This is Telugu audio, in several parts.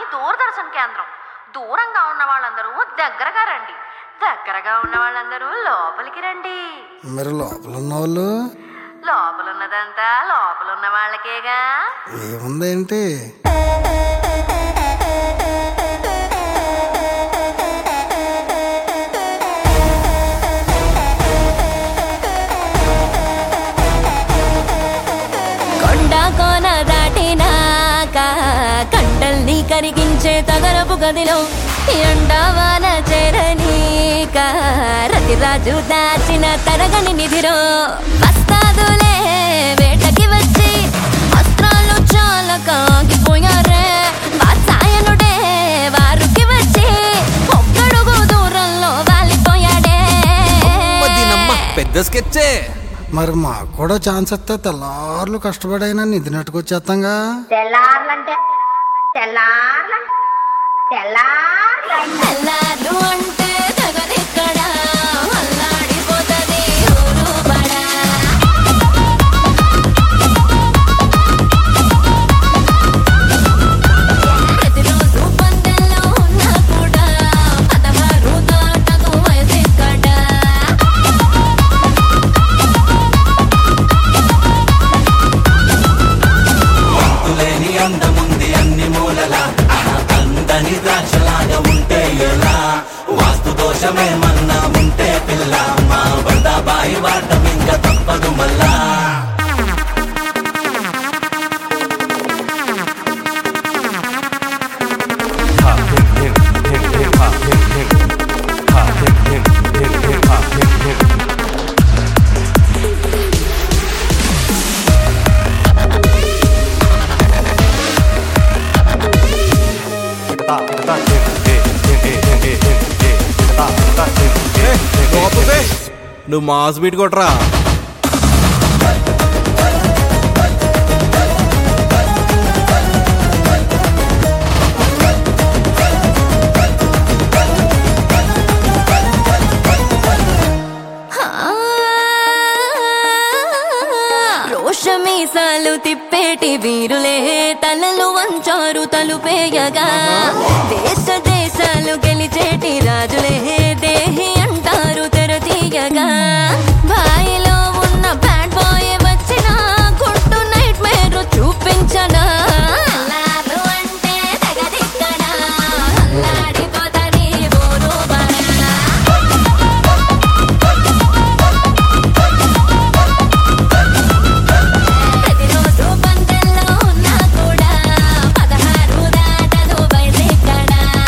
దూరదర్శన్ కేంద్రం దూరంగా ఉన్న వాళ్ళందరూ దగ్గరగా రండి దగ్గరగా ఉన్న వాళ్ళందరూ లోపలికి రండి మరి లోపల ఉన్న వాళ్ళు లోపల ఉన్నదంతా లోపల ఉన్న వాళ్ళకేగా ఏముందేంటి కొండ కోన దాటినాక కండల్ని కరిగించే తగరపు గదిలో ఎండవాన చేరనీక రతిరాజు దాచిన తరగని నిధిలో వస్తాదులే వేటకి వచ్చి వస్త్రాలు చాలా కాగిపోయారే వాత్సాయనుడే వారికి వచ్చి ఒక్కడుగు దూరంలో వాలిపోయాడే దీనమ్మ పెద్ద స్కెచ్చే మరి మాకు కూడా ఛాన్స్ ఇస్తే తెల్లార్లు కష్టపడైనా నిధి నెట్టుకొచ్చేస్తాంగా తెల్లార్లంటే తెల్లార్ల తెల్లార్ల తెల్లారు అంటే తగదిక్కడ అల్లాడిపోతది ఊరు బడా ప్రతిరోజు పందెల్లో ఉన్నా కూడా పదహారు దాటకు వయసెక్కడ లేని అందముంది అన్ని మూలల అందని ద్రాక్షలాగా ఉంటే ఎలా వాస్తు దోషమేమన్నా ఉంటే పిల్ల మా బాయి వాటం ఇంకా తప్పదు మళ్ళా లోపలే నువ్వు మాస్ బీట్ కొట్రా రోషమీసాలు తిప్పేటి వీరులే తలలు వంచారు తలుపేయగా దేశ దేశాలు గెలిచేటి రాజులే దేహి అంటారు తెరతీయగా బాయిలో ఉన్న బ్యాడ్ బాయ్ వచ్చిన గుట్టు నైట్ మేరు చూపించనా అల్లారు అంటే తెగదిక్కడా అల్లాడిపోతది ఊరు బడా ప్రతిరోజు పందెల్లో ఉన్నా కూడా పదహారు దాటదు బయటెక్కడ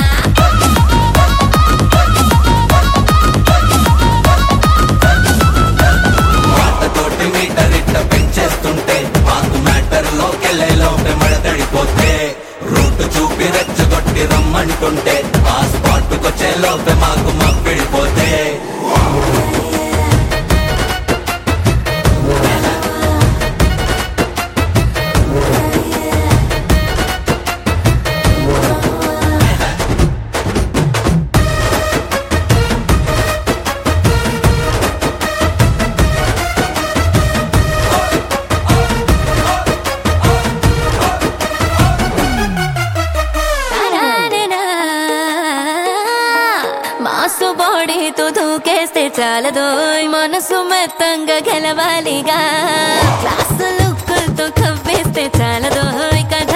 తోటి మీటర్ ఇట్ట పెంచేస్తుంటే మాకు మ్యాటర్ లోకెళ్ళే లోపే మడతడిపోతే రూట్ చూపి రెచ్చగొట్టి రమ్మంటుంటే ఆ స్పాట్ కొచ్చే లోపే మాకు మప్పిడిపోతే తరారెనా. మాసు బాడీతో దూకేస్తే చాలదో మనసు మెత్తంగా గెలవాలిగా క్లాసు లుక్కులతో కవ్వేస్తే చాలదో కథ